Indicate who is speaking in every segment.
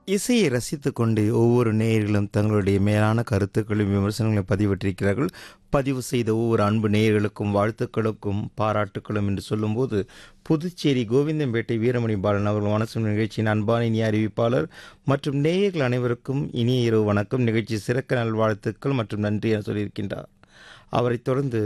Speaker 1: இசையை ரசித்துக் கொண்டு ஒவ்வொரு நேயர்களும் தங்களுடைய மேலான கருத்துக்களையும் விமர்சனங்களையும் பதிவிட்டிருக்கிறார்கள் பதிவு செய்த ஒவ்வொரு அன்பு நேயர்களுக்கும் வாழ்த்துக்களுக்கும் பாராட்டுக்களும் என்று சொல்லும்போது புதுச்சேரி கோவிந்தம்பேட்டை வீரமணி பாலன் அவர்கள் மனசு நிகழ்ச்சியின் அன்பான இனிய அறிவிப்பாளர் மற்றும் நேயர்கள் அனைவருக்கும் இனிய இரவு வணக்கம் நிகழ்ச்சி சிறக்க நல்வாழ்த்துக்கள் மற்றும் நன்றி என சொல்லியிருக்கின்றார் அவரைத் தொடர்ந்து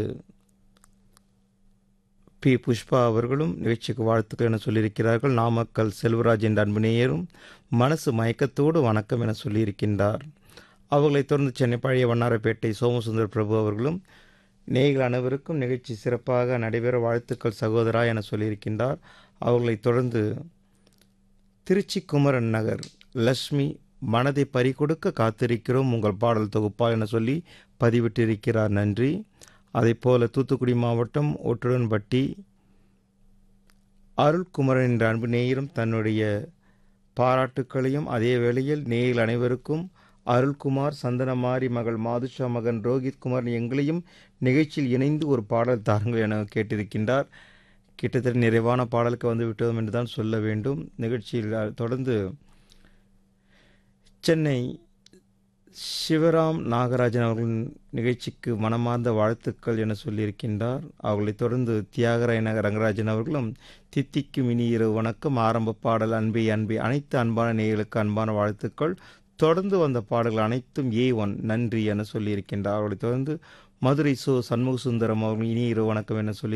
Speaker 1: பி புஷ்பா அவர்களும் நிகழ்ச்சிக்கு வாழ்த்துக்கள் என சொல்லியிருக்கிறார்கள் நாமக்கல் செல்வராஜ் என்ற அன்பு நேயரும் மனசு மயக்கத்தோடு வணக்கம் என சொல்லியிருக்கின்றார் அவர்களைத் தொடர்ந்து சென்னை பழைய வண்ணாரப்பேட்டை சோமசுந்தர் பிரபு அவர்களும் நேயர்கள் அனைவருக்கும் நிகழ்ச்சி சிறப்பாக நடைபெற வாழ்த்துக்கள் சகோதரா என சொல்லியிருக்கின்றார் அவர்களைத் தொடர்ந்து திருச்சி குமரன் நகர் லக்ஷ்மி மனதை பறிகொடுக்க காத்திருக்கிறோம் உங்கள் பாடல் தொகுப்பா என சொல்லி பதிவிட்டிருக்கிறார் நன்றி அதைப்போல தூத்துக்குடி மாவட்டம் ஒட்டுடன்பட்டி அருள்குமரன் என்ற அன்பு நேயரும் தன்னுடைய பாராட்டுக்களையும் அதே வேளையில் நேயர்கள் அனைவருக்கும் அருள்குமார் சந்தனமாரி மகள் மாதுஷா மகன் ரோஹித் குமார் எங்களையும் நிகழ்ச்சியில் இணைந்து ஒரு பாடல் தாருங்கள் என கேட்டிருக்கின்றார் கிட்டத்தட்ட நிறைவான பாடலுக்கு வந்து விட்டோம் என்று தான் சொல்ல வேண்டும் நிகழ்ச்சியில் தொடர்ந்து சென்னை சிவராம் நாகராஜன் அவர்களின் நிகழ்ச்சிக்கு மனமார்ந்த வாழ்த்துக்கள் என சொல்லியிருக்கின்றார் அவர்களைத் தொடர்ந்து தியாகராய ரங்கராஜன் அவர்களும் தித்திக்கும் இனி இரவு வணக்கம் ஆரம்ப பாடல் அன்பே அன்பே அனைத்து அன்பான நேயர்களுக்கு அன்பான வாழ்த்துக்கள் தொடர்ந்து வந்த பாடல்கள் அனைத்தும் ஏ ஒன் நன்றி என சொல்லியிருக்கின்றார் அவர்களைத் தொடர்ந்து மதுரை சோ சண்முக சுந்தரம் அவர்கள் இனி இரவு வணக்கம் என சொல்லி